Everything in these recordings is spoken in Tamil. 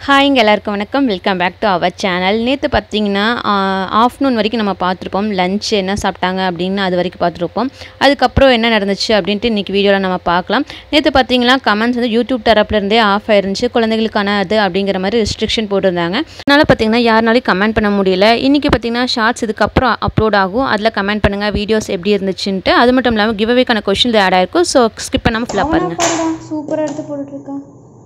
ஹாய்ங்க எல்லாருக்கும் வணக்கம் welcome back to our channel நேற்று பார்த்தீங்கன்னா ஆஃப்டர்நூன் வரைக்கும் நம்ம பார்த்துருப்போம் லஞ்ச் என்ன சாப்பிட்டாங்க அப்படின்னு அது வரைக்கும் பார்த்துருப்போம் அதுக்கப்புறம் என்ன நடந்துச்சு அப்படின்ட்டு இன்றைக்கி வீடியோவில் நம்ம பார்க்கலாம் நேற்று பார்த்தீங்கன்னா கமெண்ட்ஸ் வந்து யூடியூப் தரப்புலேருந்தே ஆஃப் ஆயிருந்துச்சு குழந்தைகளுக்கான அது அப்படிங்கிற மாதிரி ரெஸ்ட்ரிக்ஷன் போட்டிருந்தாங்க அதனால் பார்த்தீங்கன்னா யாருனாலையும் கமெண்ட் பண்ண முடியல இன்றைக்கி பார்த்தீங்கன்னா ஷார்ட்ஸ் இதுக்கப்புறம் அப்லோட் ஆகும் அதில் கமெண்ட் பண்ணுங்கள் வீடியோஸ் எப்படி இருந்துச்சுன்ட்டு அது மட்டும் இல்லாமல் கிவ்அவேக்கான கொஷின் ஆட் ஆயிருக்கும் ஸோ ஸ்கிப் பண்ணாமல் ஃபுல்லாக பாருங்கள் பாருடா சூப்பராக எடுத்து போட்டுட்ருக்கான்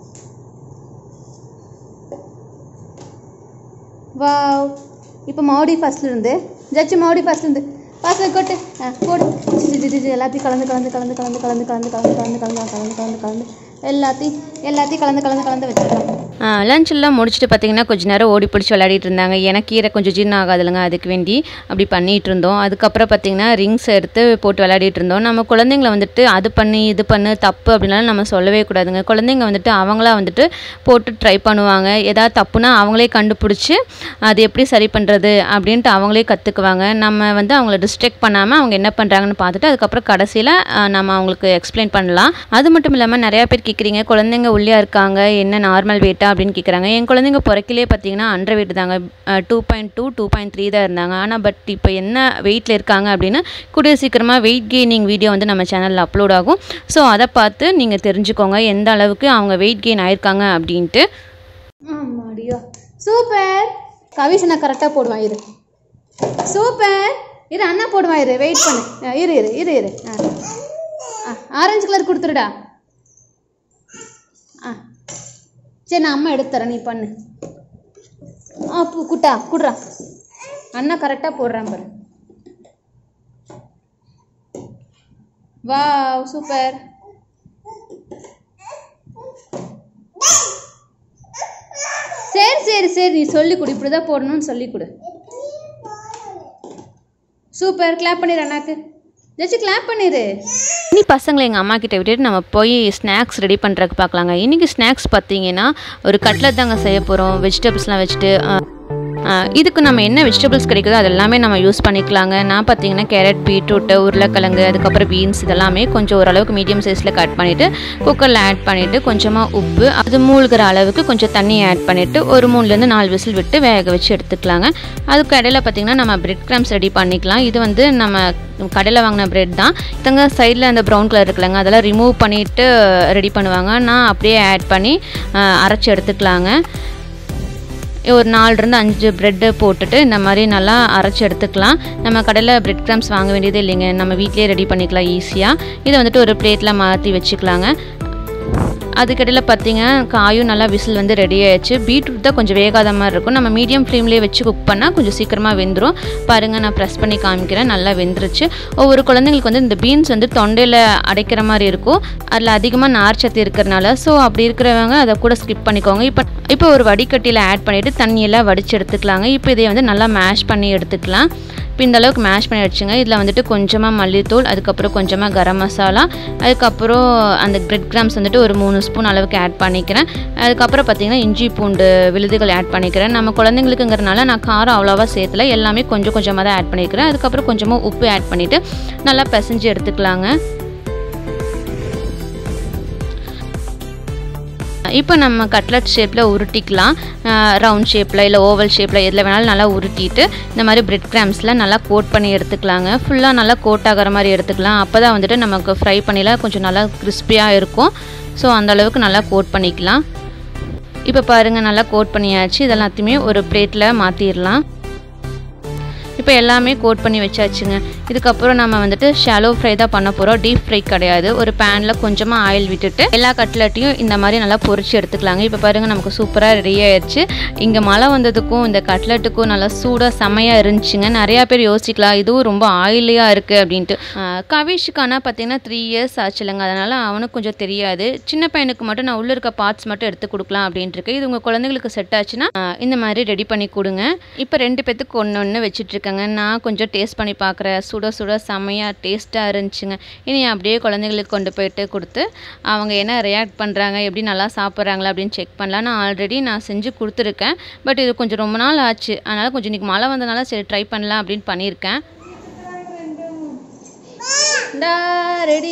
வாவ் இப்போ மறுபடி ஃபஸ்ட்லேருந்து ஜட்ஜு மறுபடி ஃபஸ்ட்லேருந்து ஃபஸ்ட்டில் கொட்டு ஆ போடு ஜி, ஜி, ஜி, ஜி, எல்லாத்தையும் கலந்து கலந்து கலந்து கலந்து கலந்து கலந்து கலந்து கலந்து கலந்து கலந்து கலந்து கலந்து எல்லாத்தையும் எல்லாத்தையும் கலந்து கலந்து கலந்து வச்சிடலாம் லஞ்ச் எல்லாம் முடிச்சுட்டு பார்த்தீங்கன்னா கொஞ்ச நேரம் ஓடி பிடிச்சி விளையாடிட்டு இருந்தாங்க ஏன்னா கீரை கொஞ்சம் ஜீரணம் ஆகாதுலங்க அதுக்கு வேண்டி அப்படி பண்ணிட்டு இருந்தோம் அதுக்கப்புறம் பார்த்தீங்கன்னா ரிங்ஸ் எடுத்து போட்டு விளையாடிட்டு இருந்தோம் நம்ம குழந்தைங்கள வந்துட்டு அது பண்ணி இது பண்ணு தப்பு அப்படின்னாலும் நம்ம சொல்லவே கூடாதுங்க குழந்தைங்க வந்துட்டு அவங்களா வந்துட்டு போட்டு ட்ரை பண்ணுவாங்க ஏதாவது தப்புனா அவங்களே கண்டுபிடிச்சி அது எப்படி சரி பண்ணுறது அப்படின்ட்டு அவங்களே கற்றுக்குவாங்க நம்ம வந்து அவங்கள டிஸ்ட்ராக்ட் பண்ணாமல் அவங்க என்ன பண்ணுறாங்கன்னு பார்த்துட்டு அதுக்கப்புறம் கடைசியில் நம்ம அவங்களுக்கு எக்ஸ்பிளைன் பண்ணலாம் அது மட்டும் இல்லாமல் நிறையா பேர் கேட்குறீங்க குழந்தைங்க உள்ளே இருக்காங்க என்ன நார்மல் வெயிட்டா அப்படின்னு கேட்குறாங்க என் குழந்தைங்க பிறக்கிலே பார்த்தீங்கன்னா அண்டர் வெயிட் தாங்க two point two two point three தான் இருந்தாங்க ஆனால் பட் இப்போ என்ன வெயிட்டில் இருக்காங்க அப்படின்னு கூடிய சீக்கிரமாக வெயிட் கெய்னிங் வீடியோ வந்து நம்ம சேனலில் அப்லோட் ஆகும் ஸோ அதை பார்த்து நீங்கள் தெரிஞ்சுக்கோங்க எந்த அளவுக்கு அவங்க வெயிட் கெயின் ஆயிருக்காங்க அப்படின்ட்டு ஆமாடியோ சூப்பர் கவிஷ் நான் கரெக்டாக போடுவான் இரு சூப்பர் இரு அண்ணா போடுவான் இரு வெயிட் பண்ணு ஆ, இரு இரு இரு இரு ஆ ஆரஞ்சு கலர் கொடுத்துருடா ஆ சரி நான் அம்மா எடுத்து தரேன் நீ பண்ணு ஆ பூ குட்டா குடுறா அண்ணா கரெக்டாக போடுறான் பாரு வாவ் சூப்பர் சரி சரி சரி நீ சொல்லி கொடு இப்படி தான் போடணும்னு சொல்லி கொடு சூப்பர் கிளாப் பண்ணிடு அண்ணாக்கு ஜெச்சு கிளாப் பண்ணிடு இனி பசங்களை எங்கள் அம்மா கிட்ட விட்டுட்டு நம்ம போய் ஸ்நாக்ஸ் ரெடி பண்ணுறதுக்கு பார்க்கலாங்க இன்றைக்கி ஸ்நாக்ஸ் பார்த்தீங்கன்னா ஒரு கட்லட் தாங்க செய்ய போகிறோம் வெஜிடபிள்ஸ்லாம் வச்சுட்டு ஆ, ஆ, இதுக்கு நம்ம என்ன வெஜிடபிள்ஸ் கிடைக்குதோ அது எல்லாமே நம்ம யூஸ் பண்ணிக்கலாங்க நான் பார்த்தீங்கன்னா கேரட் பீட்ரூட்டு உருளைக்கிழங்கு அதுக்கப்புறம் பீன்ஸ் இதெல்லாமே கொஞ்சம் ஓரளவுக்கு மீடியம் சைஸில் கட் பண்ணிவிட்டு குக்கரில் ஆட் பண்ணிவிட்டு கொஞ்சமாக உப்பு அது மூழ்கிற அளவுக்கு கொஞ்சம் தண்ணி ஆட் பண்ணிவிட்டு ஒரு மூணுலேருந்து நாலு விசில் விட்டு வேக வச்சு எடுத்துக்கலாங்க அதுக்கு இடையில பார்த்தீங்கன்னா நம்ம பிரெட் கிராம்ஸ் ரெடி பண்ணிக்கலாம் இது வந்து நம்ம கடையில் வாங்கின பிரெட் தான் இத்தங்க சைடில் அந்த ப்ரௌன் கலர் இருக்குல்லங்க அதெல்லாம் ரிமூவ் பண்ணிவிட்டு ரெடி பண்ணுவாங்க நான் அப்படியே ஆட் பண்ணி அஹ், அரைச்சி எடுத்துக்கலாங்க ஒரு நாலுலேருந்து அஞ்சு ப்ரெட்டு போட்டுட்டு இந்த மாதிரி நல்லா அரைச்சி எடுத்துக்கலாம் நம்ம கடையில் பிரெட் கிராம்ஸ் வாங்க வேண்டியதே இல்லைங்க நம்ம வீட்டிலேயே ரெடி பண்ணிக்கலாம் ஈஸியாக இதை வந்துட்டு ஒரு பிளேட்டில் மாற்றி வச்சுக்கலாங்க அதுக்கடையில் பார்த்தீங்க காயும் நல்லா விசில் வந்து ரெடி ஆயிடுச்சு பீட்ரூட் தான் கொஞ்சம் வேகாத மாதிரி இருக்கும் நம்ம மீடியம் ஃப்ளேம்லேயே வச்சு குக் பண்ணால் கொஞ்சம் சீக்கிரமாக வெந்துடும் பாருங்கள் நான் ப்ரெஸ் பண்ணி காமிக்கிறேன் நல்லா வெந்துருச்சு ஒவ்வொரு குழந்தைங்களுக்கு வந்து இந்த பீன்ஸ் வந்து தொண்டையில் அடைக்கிற மாதிரி இருக்கும் அதில் அதிகமாக நார்ச்சத்து இருக்கிறனால ஸோ அப்படி இருக்கிறவங்க அதை கூட ஸ்கிப் பண்ணிக்கோங்க இப்போ இப்போ ஒரு வடிகட்டியில் ஆட் பண்ணிவிட்டு தண்ணியெல்லாம் வடித்து எடுத்துக்கலாங்க இப்போ இதை வந்து நல்லா மேஷ் பண்ணி எடுத்துக்கலாம் இப்போ இந்த அளவுக்கு மேஷ் பண்ணி வச்சுங்க இதில் வந்துட்டு கொஞ்சமாக மல்லித்தூள் அதுக்கப்புறம் கொஞ்சமாக கரம் மசாலா அதுக்கப்புறம் அந்த பிரெட் கிராம்ஸ் வந்துட்டு ஒரு மூணு ஸ்பூன் அளவுக்கு ஆட் பண்ணிக்கிறேன் அதுக்கப்புறம் பார்த்தீங்கன்னா இஞ்சி பூண்டு விழுதுகள் ஆட் பண்ணிக்கிறேன் நம்ம குழந்தைங்களுக்குங்கிறனால நான் காரம் அவ்வளோவா சேர்த்துல எல்லாமே கொஞ்சம் கொஞ்சமாக தான் ஆட் பண்ணிக்கிறேன் அதுக்கப்புறம் கொஞ்சமாக உப்பு ஆட் பண்ணிவிட்டு நல்லா பிசைஞ்சு எடுத்துக்கலாங்க இப்போ நம்ம கட்லட் ஷேப்பில் உருட்டிக்கலாம் ரவுண்ட் ஷேப்பில் இல்லை ஓவல் ஷேப்பில் எதில் வேணாலும் நல்லா உருட்டிட்டு இந்த மாதிரி பிரெட் கிராம்ஸில் நல்லா கோட் பண்ணி எடுத்துக்கலாங்க ஃபுல்லாக நல்லா கோட் ஆகிற மாதிரி எடுத்துக்கலாம் அப்போ தான் வந்துட்டு நமக்கு ஃப்ரை பண்ணிலாம் கொஞ்சம் நல்லா கிறிஸ்பியாக இருக்கும் ஸோ அந்த அளவுக்கு நல்லா கோட் பண்ணிக்கலாம் இப்போ பாருங்கள் நல்லா கோட் பண்ணியாச்சு இதெல்லாத்தையுமே ஒரு பிளேட்டில் மாற்றிடலாம் இப்போ எல்லாமே கோட் பண்ணி வச்சாச்சுங்க இதுக்கப்புறம் நம்ம வந்துட்டு ஷாலோ ஃப்ரை தான் பண்ண போகிறோம் டீப் ஃப்ரை கிடையாது ஒரு பேனில் கொஞ்சமாக ஆயில் விட்டுட்டு எல்லா கட்லட்டையும் இந்த மாதிரி நல்லா பொரிச்சு எடுத்துக்கலாங்க இப்போ பாருங்கள் நமக்கு சூப்பராக ரெடி ஆயிடுச்சு இங்கே மழை வந்ததுக்கும் இந்த கட்லட்டுக்கும் நல்லா சூடாக செமையாக இருந்துச்சுங்க நிறையா பேர் யோசிக்கலாம் இதுவும் ரொம்ப ஆயிலியாக இருக்குது அப்படின்ட்டு ஆஹ் கவிஷுக்கான பார்த்தீங்கன்னா த்ரீ இயர்ஸ் ஆச்சுலங்க அதனால் அவனுக்கு கொஞ்சம் தெரியாது சின்ன பையனுக்கு மட்டும் நான் உள்ளே இருக்க பார்ட்ஸ் மட்டும் எடுத்து கொடுக்கலாம் அப்படின்ட்டு இருக்கு இது உங்கள் குழந்தைங்களுக்கு செட் ஆச்சுன்னா ஆஹ் இந்த மாதிரி ரெடி பண்ணி கொடுங்க இப்போ ரெண்டு பேத்துக்கு ஒன்று ஒன்று வச்சுட்ருக்கேங்க நான் கொஞ்சம் டேஸ்ட் பண்ணி பார்க்குறேன் சுட சுட செமையாக டேஸ்ட்டாக இருந்துச்சுங்க இனி அப்படியே குழந்தைங்களுக்கு கொண்டு போயிட்டு கொடுத்து அவங்க என்ன ரியாக்ட் பண்ணுறாங்க எப்படி நல்லா சாப்பிட்றாங்களா அப்படின்னு செக் பண்ணலாம் நான் ஆல்ரெடி நான் செஞ்சு கொடுத்துருக்கேன் பட் இது கொஞ்சம் ரொம்ப நாள் ஆச்சு அதனால் கொஞ்சம் இன்றைக்கி மழை வந்தனால சரி ட்ரை பண்ணலாம் அப்படின்னு பண்ணியிருக்கேன் இந்தா ரெடி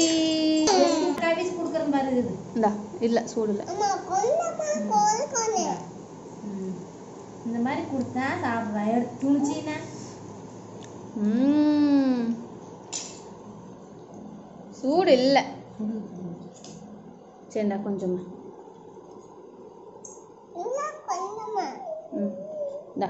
கவிஸ் கொடுக்குற மாதிரி இருக்குது இந்தா இல்லை சூடு இல்லை கொடுத்தா சாப்பிட்றேன் எடுத்து துணிச்சின்னா சூடு இல்லை சரிண்டா கொஞ்சமா ம் இந்தா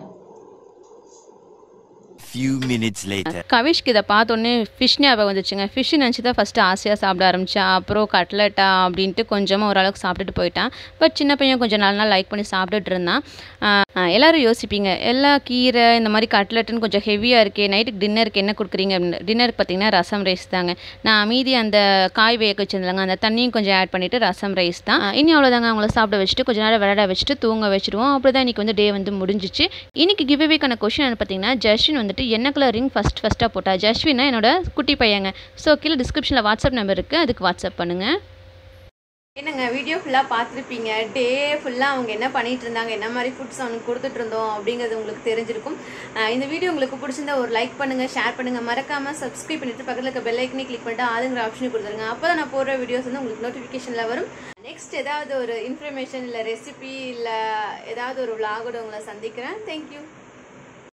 Few minutes later. கவிஷ்க்கு இதை பார்த்தோன்னே ஃபிஷ் ஞாபகம் வந்துச்சுங்க ஃபிஷ் நினச்சி தான் ஃபஸ்ட்டு ஆசையாக சாப்பிட ஆரம்பித்தா அப்புறம் கட்லெட்டா அப்படின்ட்டு கொஞ்சமாக ஓரளவுக்கு சாப்பிட்டுட்டு போயிட்டான் பட் சின்ன பையன் கொஞ்சம் நாலு நாள் லைக் பண்ணி சாப்பிட்டுட்டு இருந்தான் ஆஹ் ஆஹ் எல்லாரும் யோசிப்பீங்க எல்லா கீரை இந்த மாதிரி கட்லெட்டுன்னு கொஞ்சம் ஹெவியாக இருக்கே நைட்டுக்கு டின்னருக்கு என்ன கொடுக்குறீங்க அப்படின்னு டின்னருக்கு பார்த்தீங்கன்னா ரசம் ரைஸ் தாங்க நான் மீதி அந்த காய் வேக வச்சிருந்தாங்க அந்த தண்ணியும் கொஞ்சம் ஆட் பண்ணிவிட்டு ரசம் ரைஸ் தான் ஆஹ் இனி அவ்வளோதாங்க அவங்கள சாப்பிட வச்சுட்டு கொஞ்ச நேரம் விளையாட வச்சுட்டு தூங்க வச்சுருவோம் அப்படி தான் இன்றைக்கி வந்து டே வந்து முடிஞ்சிச்சு இன்னைக்கு கிவ்அவேக்கான கொஷின் என்ன பார்த்தீங்கன்னா ஜஸ்வின் வந்துட்டு என்ன கலர் ரிங் ஃபஸ்ட் ஃபஸ்ட்டாக போட்டா ஜஸ்வின்னா என்னோட குட்டி பையங்க ஸோ கீழே டிஸ்கிரிப்ஷனில் வாட்ஸ்அப் நம்பர் இருக்குது அதுக்கு வாட்ஸ்அப் பண்ணுங்கள் என்னங்க வீடியோ ஃபுல்லாக பார்த்துருப்பீங்க டே ஃபுல்லாக அவங்க என்ன பண்ணிட்டு இருந்தாங்க என்ன மாதிரி ஃபுட்ஸ் அவனுக்கு கொடுத்துட்டு இருந்தோம் அப்படிங்கிறது உங்களுக்கு தெரிஞ்சிருக்கும் அஹ் இந்த வீடியோ உங்களுக்கு பிடிச்சிருந்தா ஒரு லைக் பண்ணுங்க ஷேர் பண்ணுங்க மறக்காம சப்ஸ்கிரைப் பண்ணிட்டு பக்கத்தில் இருக்க பெல் ஐக்கனே கிளிக் பண்ணிட்டு ஆளுங்கிற ஆப்ஷன் கொடுத்துருங்க அப்போ தான் நான் போடுற வீடியோஸ் வந்து உங்களுக்கு நோட்டிஃபிகேஷனில் வரும் நெக்ஸ்ட் ஏதாவது ஒரு இன்ஃபர்மேஷன் இல்லை ரெசிபி இல்லை ஏதாவது ஒரு விலாகோட உங்களை சந்திக்கிறேன் தேங்க்யூ